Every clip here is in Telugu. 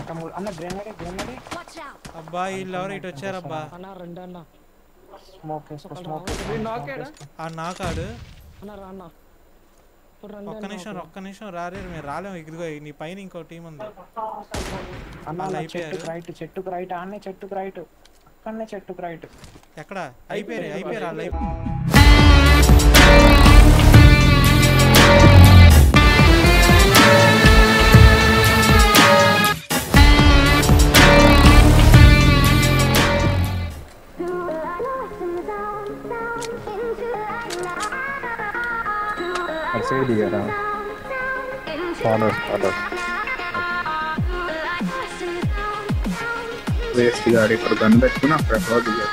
తమ్ముడు అన్న గ్రెనేడ్ గ్రెనేడ్ Watch out! అబ్బా వీళ్ళు ఎవరు ఇటు వచ్చారబ్బా అన్న రెండు అన్న స్మోక్ వేసుకో స్మోక్ వీడు నాకేడా ఆ నాకాడు అన్న రా అన్న ఇప్పుడు రెండు ఒక్క నిమిషం ఒక్క నిమిషం రారే మీరు రాలేము ఇదిగో నీ పైన ఇంకో టీం ఉంది అన్న వాళ్ళు అన్న అయిపోయారు. చెట్టుకు రైట్ చెట్టుకు రైట్ ఆన్నే చెట్టుకు రైట్ అక్కడనే చెట్టుకు రైట్ ఎక్కడ అయిపోయారు అయిపోయారు వాళ్ళు అయిపోయారు అటు సైడ్ దిగారా ఫాలోస్ ఫాలోస్ వేస్ట్ గాడు ఇక్కడ గన్ పెట్టుకుని అక్కడ ఎక్కడో దిగాడు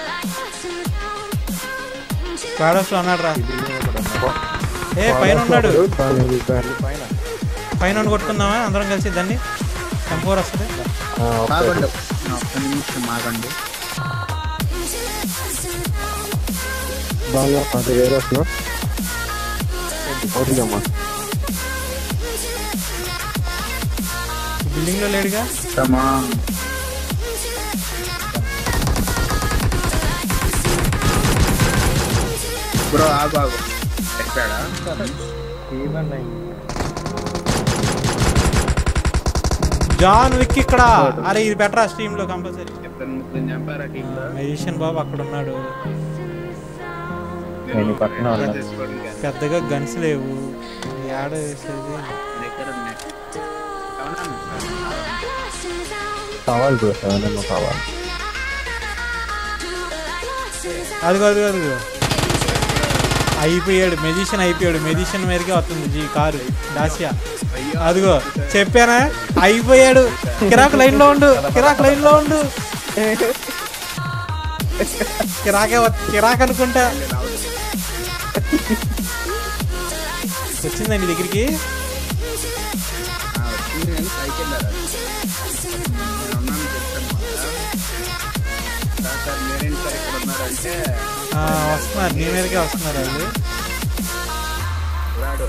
ప్రోడక్ట్స్ అన్నాడు రా ఏ పైన ఉన్నాడు పైన పైన ఉండి కొట్టుకుందామా అందరం కలిసి దాన్ని టెంపోర్ వస్తుంది ఆ, ఒకసారి. ఆగండి ఒక్క నిమిషం ఆగండి బాగా అది వేరే వస్తున్నా అవుతుందమ్మా బిల్డింగ్ లో లేడుగా తమా బ్రో ఆగు ఆగు ఎక్కాడా ఈవెన్ జాన్ విక్ ఇక్కడ అరే ఇది బెటర్ స్ట్రీమ్ లో కంపల్సరీ ఎప్పుడు ముగ్గురు చంపారా టీమ్ లో మెజిషియన్ బాబు అక్కడ ఉన్నాడు నేను పక్కన ఉన్నా. చేసుకోవడం కాదు. పెద్దగా గన్స్ లేవు యాడ వేసేది దగ్గర ఉన్నాయి అవునా కావాలి బ్రో ఏమైనా కావాలి అదిగో అదిగో అదిగో అయిపోయాడు మెజిషియన్ అయిపోయాడు మెజిషియన్ మీదకే వస్తుంది జీ కారు డాసియా అదిగో చెప్పానా అయిపోయాడు కిరాక్ లైన్ లో ఉండు కిరాక్ లైన్ లో ఉండు కిరాకే వ- కిరాక్ అనుకుంటా వచ్చిందండి దగ్గరికి ఆ, వచ్చింది కానీ పైకి వెళ్ళారు నేను ఉన్నాను చెప్తాను సార్ సార్ మీరేంటి సార్ ఇక్కడ ఉన్నారంటే ఆ, వస్తున్నారు నీ మీదకే వస్తున్నారు వాళ్ళు రాడు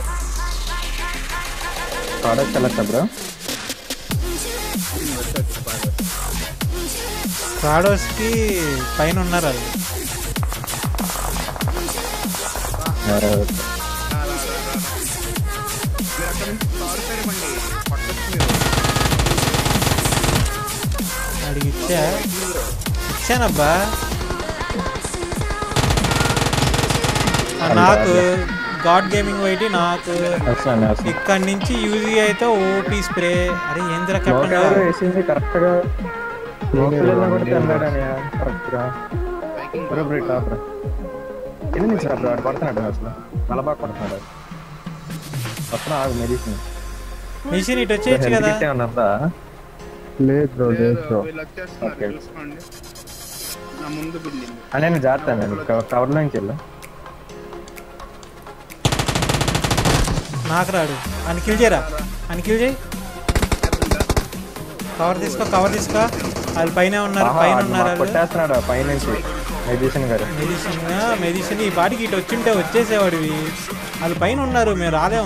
ప్రోడక్ట్ ఎలా బ్రో వచ్చి బాగా ప్రాడోస్ కి పైన ఉన్నారు వాళ్ళు మీరు అక్కడ నుంచి పారిపోయామండి పట్టొచ్చు మీరు అడిగి ఇచ్చా ఇచ్చానబ్బా ఆ, నాకు గాడ్ గేమింగ్ వైటి నాకు వస్తాను వస్తాను ఇక్కడి నుంచి యూజీ అయితే ఓపీ స్ప్రే అరే ఏందిరా స్మోక్ కెప్టెన్ ఎవరో వేసింది కరెక్ట్ గా స్మోక్ కొడితే అన్నాడని కరెక్ట్ గా బ్రో బ్రో టాప్ రా ఎన్ని నిమిషాలు బ్రో ఆడు పడుతున్నాడు అసలు నలభై పడుతున్నాడు వస్తున్నా ఆగు మెడిసిన్ మిషన్ ఇటు వచ్చేయచ్చు హెల్త్ కదా కిట్ ఏమన్నా ఉందా? లేదు బ్రో లేదు బ్రో వీళ్ళు వచ్చేస్తున్నారు Okay. చూసుకోండి నా ముందు బిల్డింగ్ అని నేను జాగ్రత్త నేను కవర్ లోకి వెళ్ళు నాకు రాడు అని కిల్ చేయరా అని కిల్ చేయి కవర్ తీసుకో కవర్ తీసుకో వాళ్ళు పైన ఉన్నారు ఆహా, పైన ఆడు ఉన్నారు మాకు వాళ్ళు కొట్టేస్తున్నాడు పైనుంచి మెడిసిన్ గారు మెడిసిన్ మెడిసిన్ ఈ పాటికి ఇటు వచ్చింటే వచ్చేసేవాడివి వాళ్ళు పైన ఉన్నారు మేము రాలేము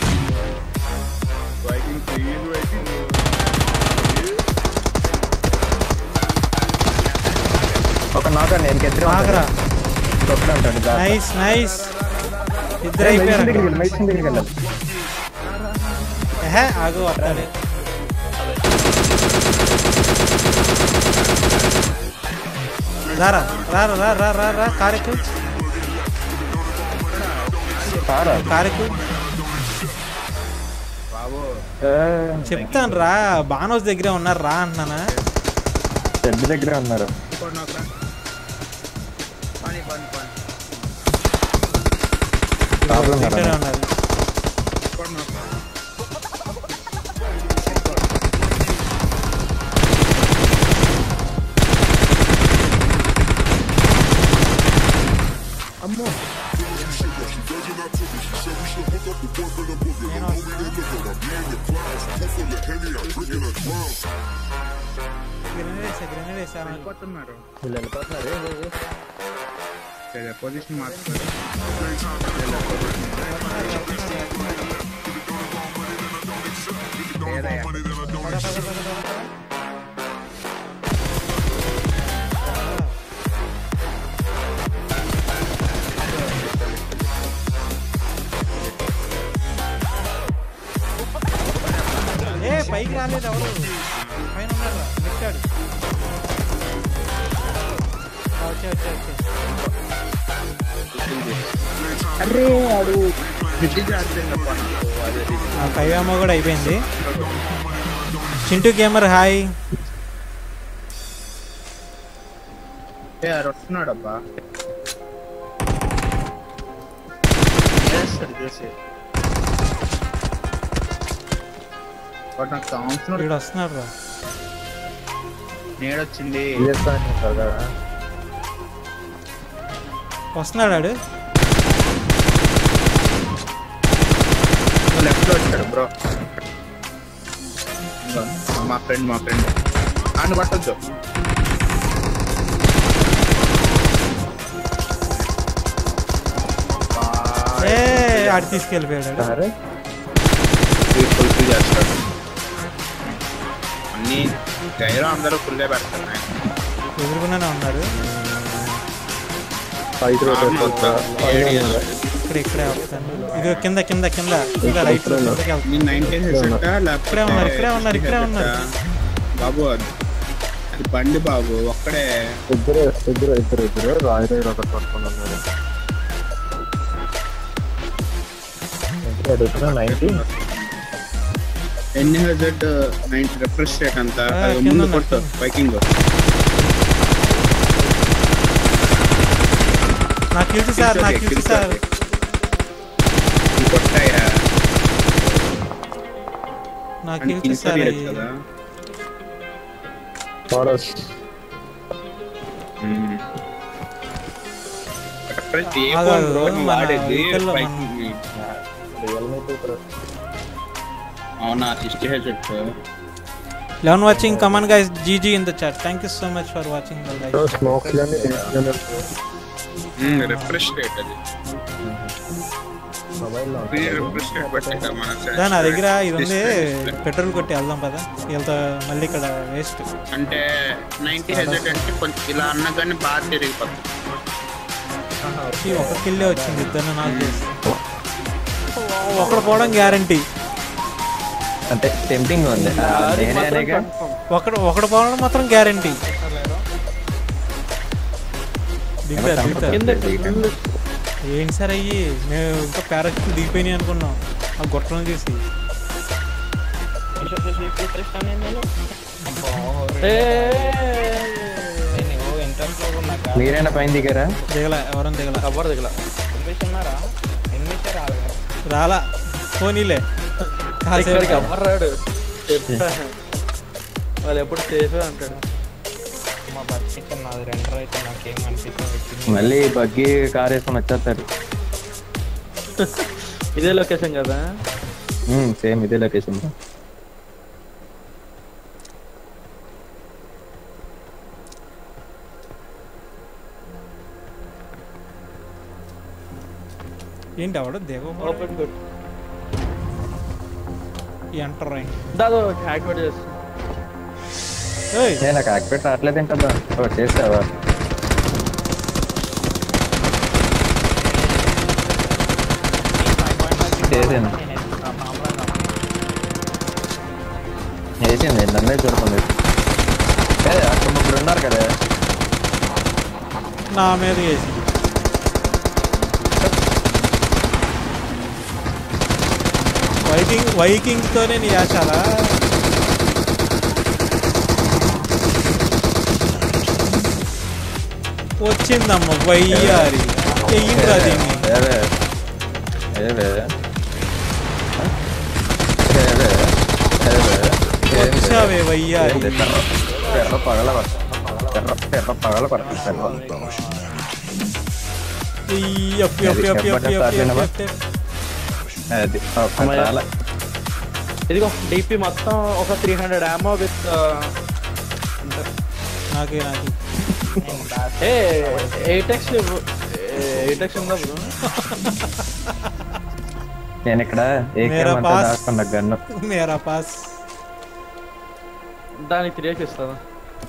ఒక నాక నేను ఎద్దరు ఆగరా ఒక్కడే ఉంటాడు జాగ్రత్త. నైస్ నైస్ ఇద్దరు ఏ, మెడిసిన్ దగ్గరికి అయిపోయారు వెళ్ళు, మెడిసిన్ దగ్గరికి వెళ్ళాలి ఎహే ఆగు వస్తాడు రారా రారా రా రా రా రా కారెక్కు కారా కారెక్కు బాబు ఏ, చెప్తాను రా బానోస్ దగ్గరే ఉన్నారు రా అంటున్నానా షెడ్ దగ్గరే ఉన్నారు ఇంకోటి నాకు రా. పని పని పని టాప్లో ఉన్నారా? ఇక్కడే ఉన్నారు ఇంకోటి నాకు రా. అమ్మో నేను గ్రెనేడ్ వేసా గ్రెనేడ్ వేసా వెళ్ళిపోతున్నారు వీళ్ళు వెళ్ళిపోతున్నారు ఏ, ఏ, ఏ. లేదా పొజిషన్ మార్చుకోరు లేదా రాలేదు ఎవరు పైన ఉన్నాడు వచ్చాడు వచ్చే వచ్చే వచ్చే అరే ఆడు బ్రిటిష్ ఆడుతుందప్ప అదే ఆ ఫైవ్ ఏమో కూడా అయిపోయింది చింటూ గేమర్ హాయ్ ఏ ఆడు వస్తున్నాడబ్బా చేస్తాడు చేసే వాడు నాకు కావాల్సిన వీడు వస్తున్నాడు రా నేడొచ్చింది చేస్తాను కదా వస్తున్నాడు ఆడు లెఫ్ట్ లో వచ్చాడు బ్రో ఇంకో, మా ఫ్రెండ్ మా ఫ్రెండ్ ఆయన పట్టొద్దు ఏ ఆడు తీసుకెళ్ళిపోయాడు ఆడు. అరే ఫుల్ఫిల్ చేస్తాడు అన్ని గైరో అందరూ ఫుల్లే పెడతారు ఆయన. ఎదురుకున్నానే ఉన్నారు ఫైట్ ఏడు చేస్తాడు. ఇక్కడ ఇక్కడే వస్తాను ఇది కింద కింద కింద కింద రైట్ లో కిందకి వెళ్తాను. నేను నైన్టీన్ సెట్టా ఇక్కడే ఉన్నారు, ఇక్కడే ఉన్నారు, ఇక్కడే ఉన్నారు. బాబు అది అది బండి బాబు ఒక్కడే ఇద్దరు ఇద్దరు ఇద్దరు ఇద్దరు రాయి రాయి ఒకటి పట్టుకుని ఉన్నారు అడుగుతున్నా నైన్టీ ఎన్ని హజర్డ్ నైన్టీ రిఫ్రెష్ రేట్ అంతా ఆ, అది కింద ముందు ఉన్నారు, కొట్టు కింద. బైకింగ్ నాకు తెలుసు సార్ నాకు తెలుసు సార్ కొట్టాయా నాకు అని తెలుసు సార్ కింద కదా ఫారెస్ మ్మ్. రిఫ్రెష్ ఏ అదే, ఫోన్ బ్రో నువ్వు మన వాడేది vehicle లో బైకింగ్ రియల్మీ టూ ప్రో అవునా sixty hazard eleven watching come on guys GG in the chat thank you so much for watching the live smokes కానీ రిఫ్రెష్ రేట్ అది మొబైల్లో ఫ్రీ రిఫ్రెష్ రేట్ పెట్టాక మన దా నా దగ్గర ఇది ఉంది పెట్రోల్ కొట్టి వెళ్దాం పదా వీళ్ళతో మళ్ళీ ఇక్కడ వేస్ట్ అంటే నైన్టీ హెజర్డ్ అంటే కొంచెం ఇలా అన్నా కానీ బాగా తిరిగిపోతుంది ఒక కిల్లే వచ్చింది ఇద్దరు నాకు చేసి ఒకడు పోవడం గ్యారంటీ అంటే టెంప్టింగ్ ఉంది నేనే అనేక ఒకడు ఒకడు పోవడం మాత్రం గ్యారంటీ దిగుతారు దిగుతారు ఏంటి సార్ అయ్యి మేము ఇంకా పారాషూట్ దిగిపోయినాయి అనుకున్నాం ఆ గుట్టలను చూసి మీరైనా పైన దిగారా దిగల ఎవరైనా దిగల ఎవరు దిగల రాలా పోనీలే కాసేపు ఇక్కడికి ఎవరు రాడు చెప్తా వాళ్ళు ఎప్పుడు సేఫే అంటాడు మళ్ళీ బగ్గి కార్ వేసుకొని వచ్చేస్తారు ఇదే లొకేషన్ కదా సేమ్ ఇదే లొకేషన్ ఏంటి అవడ దిగ ఓపెన్ గుడ్ ఎంటర్ దాదో యాక్టివేట్ చేస్తాను నేను నాకు యాక్టివేట్ రావట్లేదు ఏంటబ్బా ఓ చేసావా చేసాను చేసింది నన్నే చూడకుండా అదే అక్కడ ముగ్గురు ఉన్నారు కదా నా మీద వేసి వైకింగ్ వైకింగ్ తోనే నీ ఆశాలా వచ్చిందమ్మ వయ్యారి చెయ్యిందిరా దీన్ని అదే అదే అదే వచ్చావే వయ్యారి పెర్ర పగల పెర్ర పెర్ర పగల పడుతుంది ఈ అప్పి అప్పి అప్పి అప్పి అప్పి అప్పి అప్పి. అది ఒక చాలా ఇదిగో డిపి మొత్తం ఒక త్రీ హండ్రెడ్ యామో విత్ నాకే నాకే ఏ ఎయిటెక్స్ ఎయిటెక్స్ ఉందా బ్రో నేను ఇక్కడ ఏకేఎం మేరా అంతా పాస్. దాచుకున్న గన్ను మేరా పాస్ దానికి త్రీకి ఇస్తావా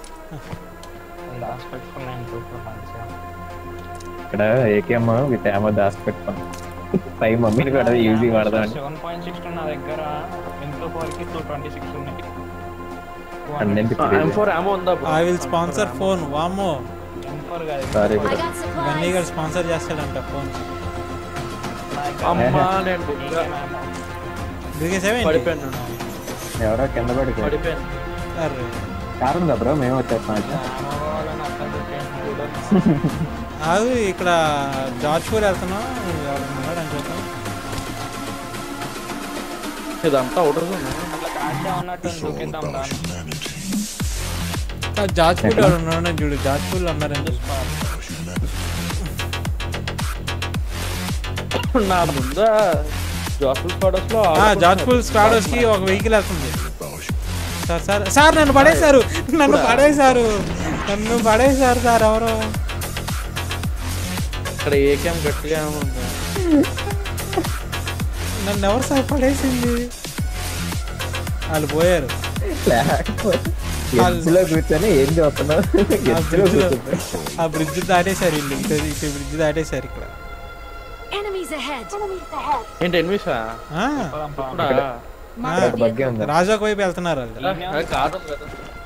ఇక్కడ ఏకేఎం విత్ ఏమో దాచి పెట్టుకున్నాను పై మమ్మీని కూడా ఈజీ వాడదాం సెవెన్ పాయింట్ సిక్స్ నా దగ్గర ఇంట్లో ఫోర్కి టూ ట్వంటీ సిక్స్ ఉన్నాయి అన్నింటి ఎం ఫోర్ ఏమో ఉందా ఐ విల్ స్పాన్సర్ ఫోన్ వామ్మో ఎంఫోర్ కాదు sorry I got bunny supplies. గారు స్పాన్సర్ చేస్తాడంట ఫోన్ అమ్మా నేను బుక్గా దిగేసావేంటి పడిపోయాను ఎవరో కింద పడిపోయారు పడిపోయాను అర్రే కారు ఉందా బ్రో మేము వచ్చేస్తాం అయితే అది ఇక్కడ జార్జ్పూర్ వెళ్తున్నాం ఎవరు ఉన్నాడు అని చూద్దాం ఇదంతా ఒకటి అట్లా కాటే ఉన్నట్టు దూకిద్దాం రాను ఆ జార్జ్పూర్ ఎవరు ఉన్నాడు చూడు జార్జ్పూర్లో ఉన్నారని చెప్పి నా ముందా జాస్ఫుల్ స్క్వాడర్స్ లో ఆ, జార్జ్పూర్ స్క్వాడర్స్ కి ఒక వెహికల్ వెళ్తుంది సార్ సార్ సార్ నన్ను పడేశారు నన్ను పడేశారు నన్ను పడేశారు సార్ ఎవరో ఇక్కడ ఏకేం గట్టిగా ఉంది నన్ను ఎవరు సార్ పడేసింది వాళ్ళు పోయారు ఎడ్జ్లో కూర్చొని ఏం చూస్తున్నావు ఆ ఎడ్జ్లో బ్రిడ్జ్ కూర్చుంటా ఆ బ్రిడ్జ్ దాటేశారు వీళ్ళు ఇటు ఇటు బ్రిడ్జ్ దాటేశారు ఇక్కడ Enemies ahead. ఏంటి ఎన్మిసా ఆ, ఆ, ఒక బగ్గే ఉంది రాజాకు వైపు వెళ్తున్నారు వాళ్ళు కాదు కదా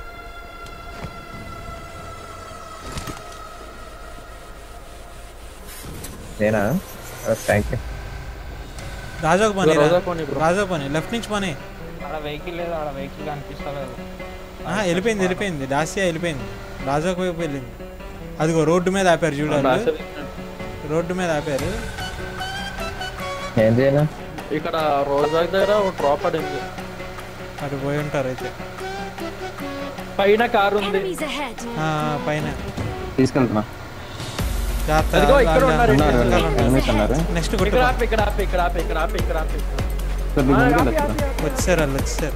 నేనా థ్యాంక్ యూ రాజాకు పని రాజా పోనీ bro. రాజా పని లెఫ్ట్ నుంచి పని ఆడ వెహికల్ లేదు ఆడ వెహికల్ కనిపిస్తలేదు ఆ, వెళ్ళిపోయింది వెళ్ళిపోయింది దాసియా వెళ్ళిపోయింది రాజాకు వైపు వెళ్ళింది అదిగో రోడ్డు మీద ఆపారు చూడాలి రోడ్డు మీద ఆపారు ఏం చేయను ఇక్కడ రోజా దగ్గర ఒక డ్రాప్ పడింది అటు పోయి ఉంటారు అయితే పైన కారు ఉంది Enemies ahead. ఆ, ఆ, పైన తీసుకెళ్తున్నా జాగ్రత్త, అదిగో ఇక్కడ దాని- ఉన్నారు, దాని- ఉన్నారు, దాని- ఉన్నారు. ఎనిమిది ఉన్నారు నెక్స్ట్ ఇక్కడ కొట్టు ఆపు ఇక్కడ ఆపు ఇక్కడ ఆపు ఇక్కడ ఆపు ఇక్కడ ఆపు సార్ మీ ముందుకు వెళ్తున్నా వచ్చారు వాళ్ళు వచ్చారు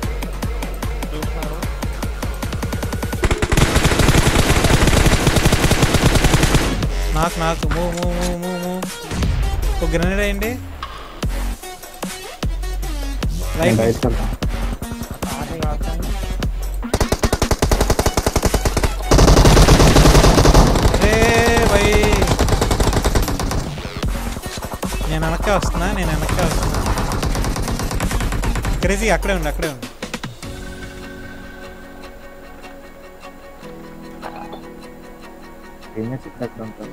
నాకు నాకు మూ మూ మూ మూ మూ ఒక గ్రెనేడ్ అయ్యండి నేను రైట్ బయటకు వెళ్తాను అది కాకుండా రే భయ్ నేను వెనక్కే వస్తున్నా నేను వెనక్కే వస్తున్నా క్రేజీ అక్కడే ఉండి అక్కడే ఉండి ఏమే చిన్నప్పుడు ఉంటాను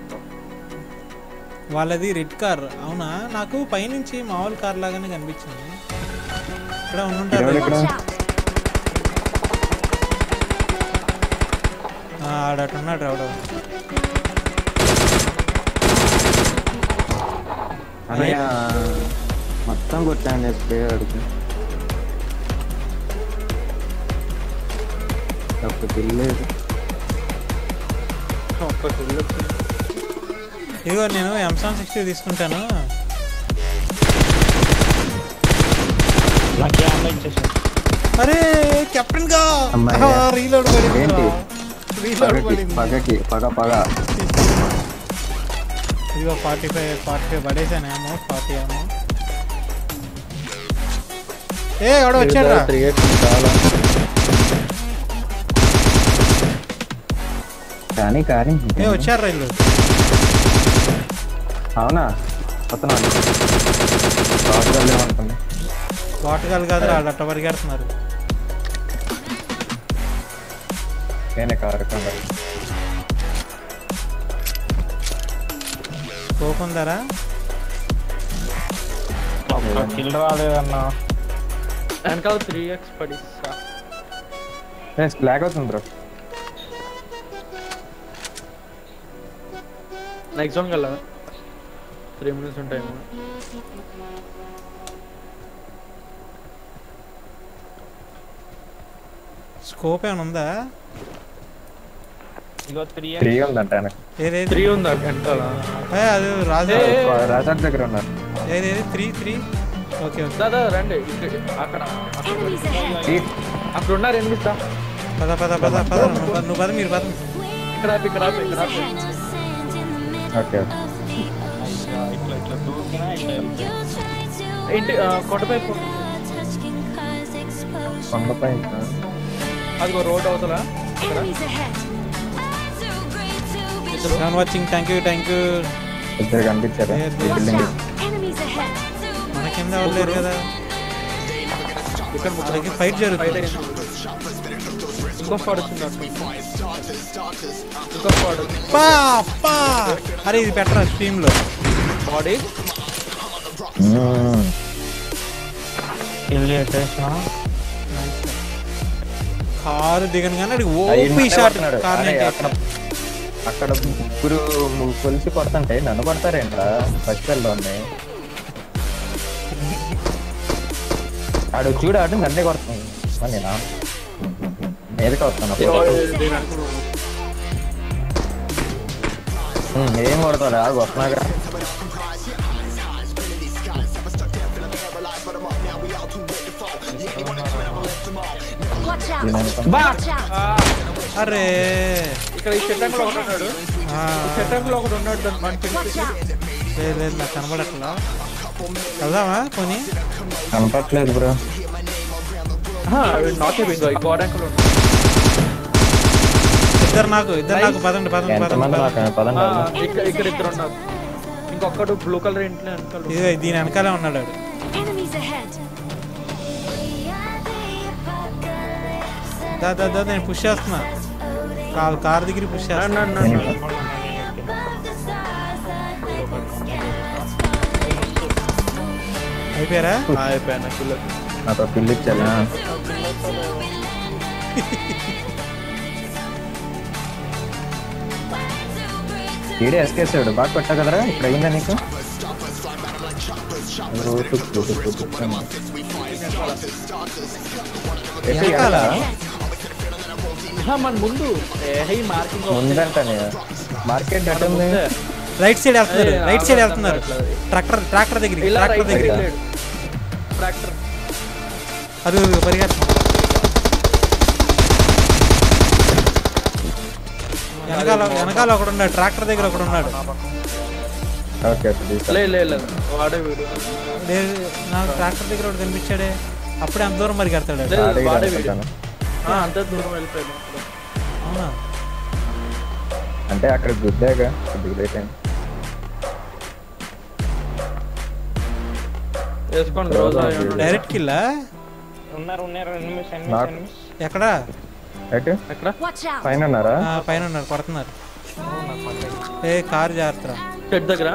వాళ్ళది రెడ్ కార్ అవునా నాకు పైనుంచి మామూలు కార్ లాగానే కనిపించింది ఇక్కడ ఉండుంటారు ఎవరు ఇక్కడ? Watch out. ఆ, ఆడటు ఉన్నాడు ఎవడో అన్నయ్య మొత్తం కొట్టాను స్ప్రే అడుగు ఒక బిల్లు ఒక్క కిల్ వచ్చింది. ఇదిగో నేను ఎంసాన్ సిక్స్టీ తీసుకుంటాను నాకు డ్యామేజ్ ఇచ్చేసాను అరే కెప్టెన్ గా అమ్మాయ్యా. రీలోడ్ పడింది ఏంటి? రీలోడ్ పగకి పడింది పగకి పగ పగ ఇదిగో ఫార్టీ ఫైవ్ ఫార్టీ ఫైవ్ పడేసాను ఏమో ఫార్టీ ఏమో ఏ ఎవడో వచ్చాడు రా త్రీ ఎక్స్ చాలా కానీ కానీ ఏ వచ్చారు రా ఇల్లు అవునా వస్తున్నాను రాజుగారు ఏమంటుంది వాటగాలు కాదు రా అట్ట పరిగెడుతున్నారు నేనే కారు కొండ పోకుందరా ఒక్క కిల్ రాలేదన్నా వెనకాల త్రీ ఎక్స్ పడిస్తా బ్లాక్ అవుతుంది బ్రో నెక్స్ట్ జోన్కి వెళ్ళాలి త్రీ మినిట్స్ ఉంటాయి స్కోప్ ఏమైనా ఉందా ఇగో త్రీ త్రీ ఉందంట ఆయనకు. ఏదేది త్రీ ఉంది అక్కడ వెనకాల ఏ, అది రాజా రాజార్ దగ్గర ఉన్నారు ఏదేది త్రీ త్రీ ఓకే ఓకే దాదా రండి ఇక్కడ అక్కడ అక్కడ Enemies ahead. ఈ అక్కడ ఉన్నారు ఎనిమిది దా. పద పద పద పద నువ్వు పద, నువ్వు పద మీరు పద ఇక్కడ ఆపు, ఇక్కడ ఆపు, ఇక్కడ ఆపు. Ahead. ఓకే ఇట్లా ఇట్లా దూకినా ఇట్లా ఏంటి ఆ, కొండపై పో. కొండపై అదిగో రోడ్ అవతల Enemies ahead. డాన్ watching thank you thank you ఇద్దరు కనిపించారు ఈ Watch building out. Enemies ahead. మన కింద వాళ్ళు లేరు కదా ఇక్కడ ముగ్గురు మనకి ఫైట్ ఫైట్ జరుగుతుంది అయింది ఇంకో స్పాట్ వచ్చింది అటు. ఇంకో స్పాట్ పా పా అరే ఇది పెట్టరా స్ట్రీమ్ లో బాడీ మ్మ్. ఇల్లు ఎట్టేసిన కారు దిగను కానీ అది ఆ ఓపీ ఇంట్లో షాట్ కొడుతున్నాడు. కార్ అరే, అక్కడ అక్కడ ముగ్గురు ము- కొలిసి కొడుతుంటే నన్ను కొడతారేంట్రా ఫస్ట్ వెళ్ళండి ఆడు చూడు ఆడు నన్నే కొడుతుంది మరి నేనా మీదకి వస్తాను ఉమ్, ఏం కొడతాడు ఆగు వస్తున్నాగా Watch out! దీని Watch out! అరే ఇక్కడ ఈ షెట్టంలో ఒకటి ఉన్నాడు ఆ, షెట్టంలో ఒకటి ఉన్నాడు దాని మన Watch out! లేదు లేదు నాకు కనబడట్లా వెళ్దామా పోనీ కనపట్లేదు బ్రో నాట్ ఇంకో ఈ గోడ అంకుల్ ఉన్నాడు ఇద్దరు నాకు ఇద్దరు నాకు పదండి పదండి పదండి ఎంతమంది పదండి. నాకు పదండి ఆ, వెళ్దాం. ఇక్కడ ఇక్కడ ఇద్దరు ఉన్నారు ఇంకొకడు బ్లూ కలర్ ఇంట్లో వెనకాల ఇదిగో దీని వెనకాలే ఉన్నాడు వాడు. Enemies ahead! దా దా దా నేను పుష్ చేస్తున్నా కారు కార్ దగ్గర పుష్ చేస్తున్నా నేను అయిపోయారా అయిపోయాను కిలో నాతో పిల్లి ఇచ్చాను ఈడే ఎస్కేసాడు బాగా కొట్టా కదరా ఇప్పుడు అయిందా నీకు ఓ, తుక్, తుక్, తుక్, తుక్, తుక్ అని. ఎక్కడ వెనకాల? ఎక్కడ? మన ముందు ఏ మార్కింగ్ ముందంటనే మార్కెట్ ఎట్ట ఉంది రైట్ సైడ్ వెళ్తున్నారు ఏ, రైట్ సైడ్ అర్థం వెళ్తున్నారు కావట్లేదు. ట్రాక్టర్ ట్రాక్టర్ దగ్గరికి ఇలా ట్రాక్టర్ రైట్ దగ్గర వెళ్ళాడు ట్రాక్టర్ అది పరిగెత్త వెనకాల వెనకాల ఒకడు ఉన్నాడు ట్రాక్టర్ దగ్గర ఒకడు ఉన్నాడు ఓకే ఓకే తీసా. లే లే లే. వాడే వీడు లేదు నాకు ట్రాక్టర్ దగ్గర ఒకటి కనిపించాడే అప్పుడే అంత దూరం పరిగెడతాడు వాడు. లేదు, ఆడే వాడే అనుకుంటాను. ఆ, అంత దూరం వెళ్ళిపోయాడు అవునా అంటే అక్కడ గుద్దాక కొద్దిగా లేట్ అయింది వేసుకోండి రోజు డైరెక్ట్ కిల్లా ఉన్నారు ఉన్నారు ఎనిమిస్ ఎనిమిస్ నాకు- ఎనిమిస్ ఎక్కడా ఎటు ఎక్కడ Watch out! పైన ఉన్నారా ఆ, పైన ఉన్నారు కొడుతున్నారు ఏ కారు జాగ్రత్త షెడ్ దగ్గర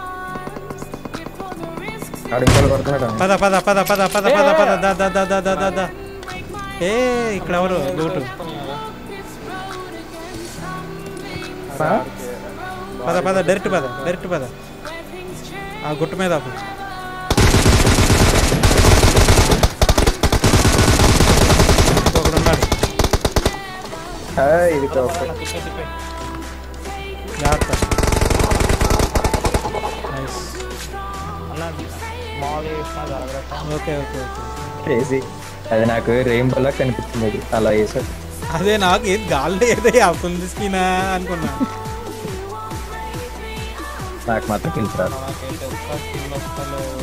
ఆడు ఇంకోటి కొడుతున్నాడు పద పద పద పద పద పద పద దా దా దా దా దా దా దా ఏ ఇక్కడ ఎవరు లూటు ఆ? పద పద డైరెక్ట్ పద డైరెక్ట్ పద ఆ గుట్ట మీద ఆపు. ఇంకొకడు ఉన్నాడు ఆ, ఇది ఓకే జాగ్రత్త నైస్ అన్న మామూలుగా చేసిన జాగ్రత్త ఓకే ఓకే ఓకే క్రేజీ అది నాకు రెయిన్బోలా కనిపించింది అది అలా వేసాడు అదే నాకు ఏది గాల్లో ఏదో ఫుల్ స్క్రీన్ అనుకున్నా నాకు మాత్రం గెలిచారు నాకైతే ఒక్క skill వస్తలేదు.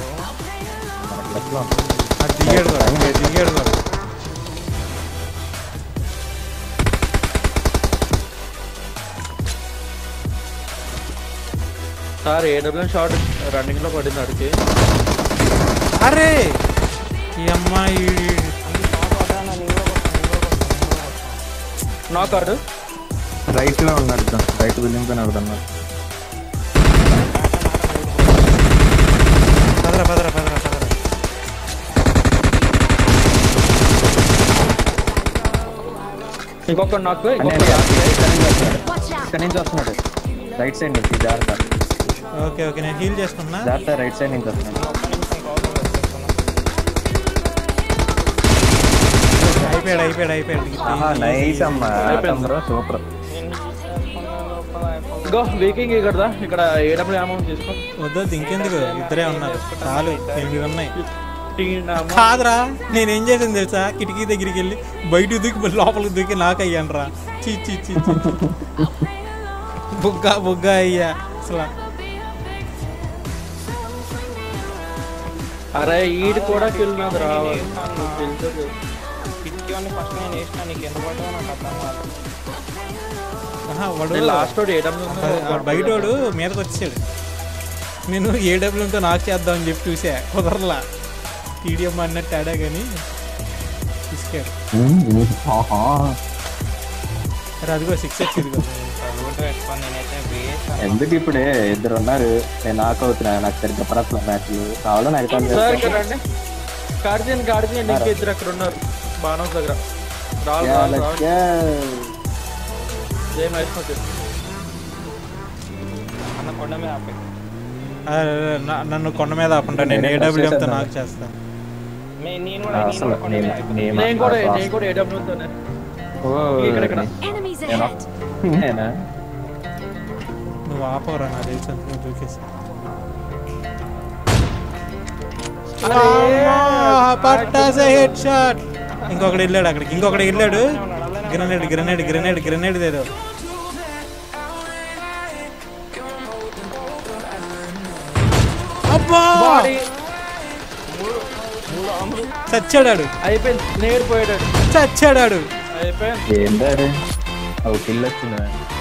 అది దిగాడు కూడా దిగాడు కూడా సార్ ఏడబ్ల్యూ షార్ట్ రన్నింగ్ లో పడింది అడిగి అరే ఈ అమ్మాయి షాట్ పడ్డాను, నేను కూడా కొడతాను, నేను కూడా కొడతాను, నేను కూడా కొడతాను. నా కార్డు రైట్ లో ఉన్నాడు రైట్ బిల్డింగ్ పైన ఒకడు ఉన్నాడు పదరా పదరా పదరా పదరా ఇంకొక నాకు అన్నీ ఇంకొక అన్నీ ఇక్కడ నుంచి వస్తున్నాడు Watch out! ఇక్కడ నుంచి వస్తున్నాడు రైట్ సైడ్ నుంచి జాగ్రత్త ఓకే ఓకే నేను హీల్ చేస్తున్నా జాగ్రత్త రైట్ సైడ్ నుంచి వస్తున్నాడు ఒక్క నిమిషం కాల్ చేస్తున్నా. అయిపోయాడు అయిపోయాడు అయిపోయాడు నైస్ అమ్మా అయిపోయింది. సూపర్ నేను చేసుకున్న లోపల అయిపోయింది. ఇంకో వీకింగ్ ఇక్కడ ఇక్కడ ఏడబ్ల్యూ అమౌంట్ తీసుకో వద్దు ఇంకెందుకు ఇద్దరే ఉన్నారు చాలు ఎనిమిది ఉన్నాయి టీన్ amount. కాదురా నేనేం చేసాను తెలుసా కిటికీ దగ్గరికి వెళ్ళి బయట దూకి లోపలికి దూకి నాకు అయ్యాను రా చీ చీ చీ చీ చీ. బుగ్గ బుగ్గ అయ్యా అసలు అరే ఈడు కూడా కిల్లినది రా నేను వేస్తాను. కిటికీ వాడిని ఫస్ట్ నేను వేసిన నీకు ఎంత పడ్డావో నాకు అర్థం కాదు ఆహా, వాడు లాస్ట్ వాడు ఏడబ్ల్యూ అదే, వాడు బయటోడు మీదకి వచ్చాడు నేను ఏడబ్ల్యూతో నాకు చేద్దామని చెప్పి చూసా కుదరలా టీడీఎం అన్నట్టు ఆడా కానీ తీసుకాడు అరే అదిగో సిక్స్ ఎక్స్ ఇదిగో చదువుకుంటూ వేసుకొని నేనైతే వేస్ట్ ఎందుకు ఇప్పుడే ఇద్దరు ఉన్నారు నేను నాకు అవుతున్నా నాకు సరిగ్గా పడట్ల మ్యాచ్లు కావాలో నాకు సార్ ఇక్కడ రండి కార్తీన్ కార్తీన్ ఇంకా ఇద్దరు అక్కడ ఉన్నారు బాణం దగ్గర రావాలి రావాలి రావాలి ఏం అయిపోతుంది అన్న కొండ మీద ఆపే అరే, అరే, నా- నన్ను కొండ మీద ఆపంటా నేను నేనే ఏడబ్ల్యూఎంతో చేసేద్దాం. నాకు చేస్తాను మే- నేను కూడా నేను అసలు కూడా కొండ మీద నేను- ఆపే. నేను- నేను కూడా నేను కూడా ఏడబ్ల్యూతోనే ఇక్కడ, ఇక్కడ. Enemies Yeah. ahead. నేనా నువ్వు ఆపవరా నాకు తెలుసు నువ్వు దూకేసి పట్టాసే హెడ్ షాట్ ఇంకొకడు వెళ్ళాడు అక్కడికి ఇంకొకడు వెళ్ళాడు గ్రెనేడ్ గ్రెనేడ్ గ్రెనేడ్ గ్రెనేడ్ ఏదో అబ్బా చచ్చాడాడు అయిపోయింది నేడు పోయాడు చచ్చాడాడు అయిపోయింది ఏందాడు ఒక కిల్ వచ్చిందా